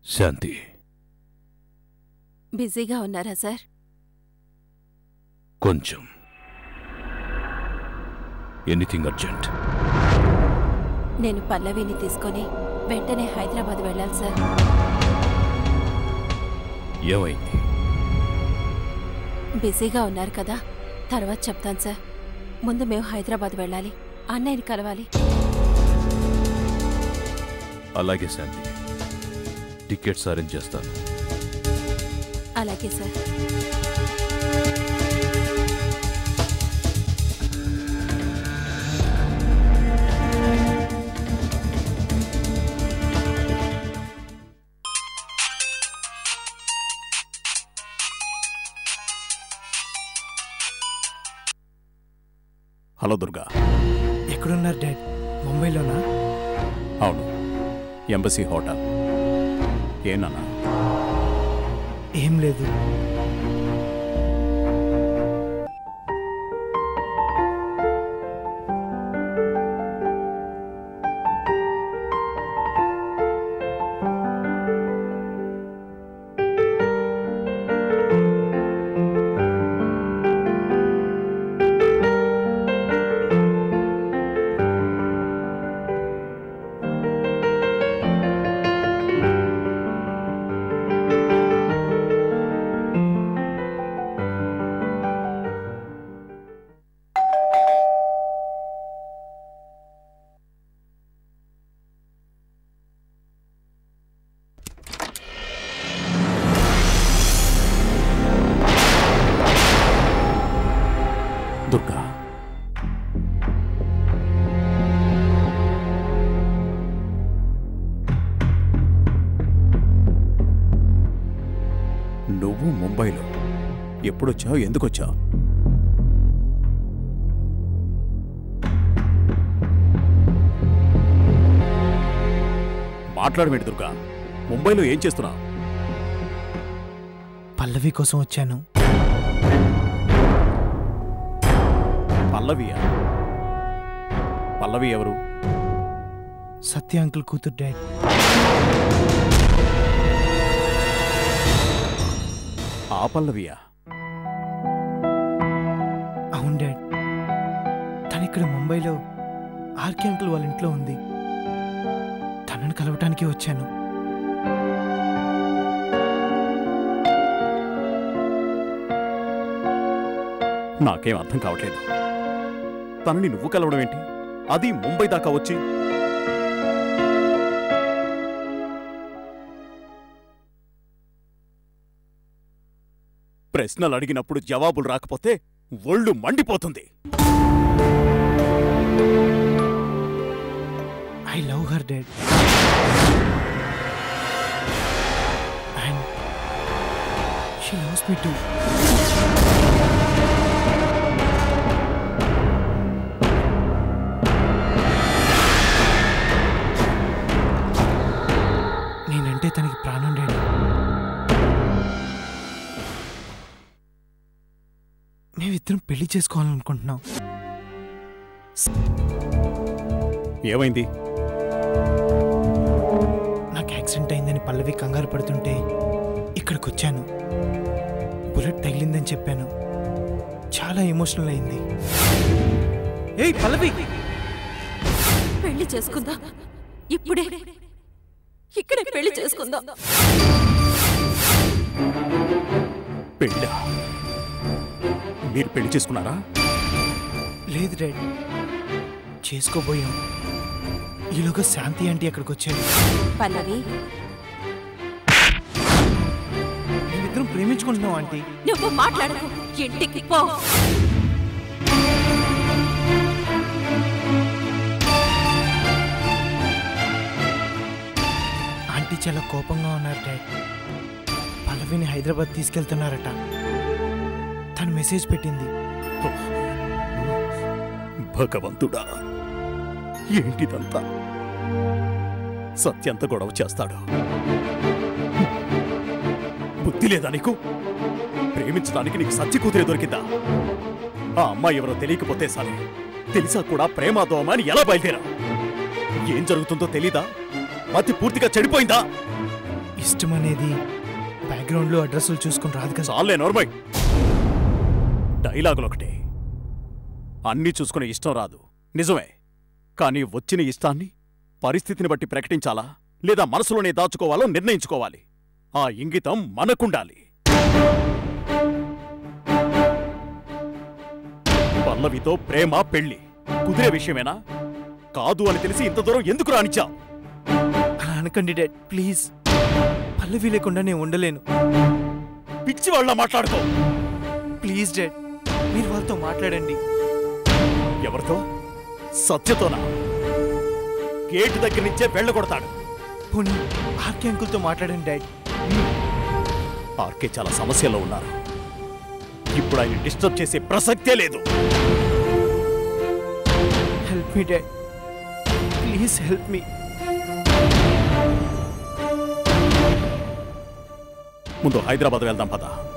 శాంతి బిజీగా ఉన్నారా సార్ కొంచెం ఎనీథింగ్ అర్జెంట్ నేను పల్లవిని తీసుకొని వెంటనే హైదరాబాద్ వెళ్ళాలి సార్ ఏమైంది బిజీగా ఉన్నారు కదా తర్వాత చెప్తాను సార్ ముందు మేము హైదరాబాద్ వెళ్ళాలి అన్నయ్యని కలవాలి అలాగే శాంతి టికెట్స్ అరేంజ్ చేస్తాను అలాగే సార్ హలో దుర్గా ఎక్కడున్నారు డాడ్ ముంబైలోనా అవును ఎంబసీ హోటల్ ఏనన్నా ఏం లేదు దుర్గా నువ్వు ముంబైలో ఎప్పుడొచ్చావు ఎందుకొచ్చావు మాట్లాడమేంటి దుర్గా ముంబైలో ఏం చేస్తున్నావు పల్లవి కోసం వచ్చాను పల్లవియా పల్లవి ఎవరు సత్య అంకుల్ కూతురు డాడ్ ఆ పల్లవియా అవును డాడ్ తను ఇక్కడ ముంబైలో ఆర్కే అంకుల్ వాళ్ళ ఇంట్లో ఉంది తనను కలవటానికి వచ్చాను నాకేం అర్థం కావట్లేదు తనని నువ్వు కలవడం ఏంటి అది ముంబై దాకా వచ్చి ప్రశ్నలు అడిగినప్పుడు జవాబులు రాకపోతే ఒళ్ళు మండిపోతుంది I love her dad and she loves me too నేనంటే తనకి ప్రాణం డాడీ మేమిద్దరం పెళ్లి చేసుకోవాలనుకుంటున్నాం ఏమైంది నాకు యాక్సిడెంట్ అయిందని పల్లవి కంగారు పడుతుంటే ఇక్కడికి వచ్చాను బుల్లెట్ తగిలిందని చెప్పాను చాలా ఎమోషనల్ అయింది ఏయ్ పల్లవి పెళ్లి చేసుకుందాం ఇప్పుడే ఇక్కడే పెళ్లి చేసుకుందాం పెళ్ళా మీరు పెళ్లి చేసుకున్నారా లేదు డాడ్ చేసుకోబోయాం ఈలోగా శాంతి ఆంటీ అక్కడికి వచ్చారు పల్లవి మేమిద్దరం ప్రేమించుకుంటున్నాం ఆంటీ నువ్వు మాట్లాడకు ఇంటికి పో ఆంటీ చాలా కోపంగా ఉన్నారు డాడ్ పల్లవిని హైదరాబాద్ తీసుకెళ్తున్నారట తను మెసేజ్ పెట్టింది భగవంతుడా ఏంటిదంతా సత్యంత గొడవ చేస్తాడు బుద్ధి లేదా నీకు ప్రేమించడానికి నీకు సత్య కూతురే దొరికిందా ఆ అమ్మాయి ఎవరో తెలియకపోతే సరే తెలిసా కూడా ప్రేమ దోమ అని ఎలా బయలుదేరా ఏం జరుగుతుందో తెలీదా మతి పూర్తిగా చెడిపోయిందా ఇష్టం అనేది బ్యాక్గ్రౌండ్లో అడ్రస్లు చూసుకుని రాదు కదా చాలే నోర్మై డైలాగులు ఒకటి అన్నీ చూసుకునే ఇష్టం రాదు నిజమే కానీ వచ్చిన ఇష్టాన్ని పరిస్థితిని బట్టి ప్రకటించాలా లేదా మనసులోనే దాచుకోవాలో నిర్ణయించుకోవాలి ఆ ఇంగితం మనకుండాలి పల్లవితో ప్రేమ పెళ్లి కుదిరే విషయమేనా కాదు అని తెలిసి ఇంత దూరం ఎందుకు రానిచ్చావు అలా అనకండి డాడ్ ప్లీజ్ పల్లవి లేకుండా నేను ఉండలేను పిచ్చి వాళ్ళ మాట్లాడుకో ప్లీజ్ డాడ్ మీరు వాళ్ళతో మాట్లాడండి ఎవరితో సత్యతోనా గేటు దగ్గర నుంచే వెళ్ళగొడతాడు పోనీ ఆర్కే అంకుల్తో మాట్లాడండి డాడ్ ఆర్కే చాలా సమస్యలో ఉన్నారు ఇప్పుడు ఆయన డిస్టర్బ్ చేసే ప్రసక్తే లేదు help me dad please help me ముందు హైదరాబాద్ వెళ్దాం పద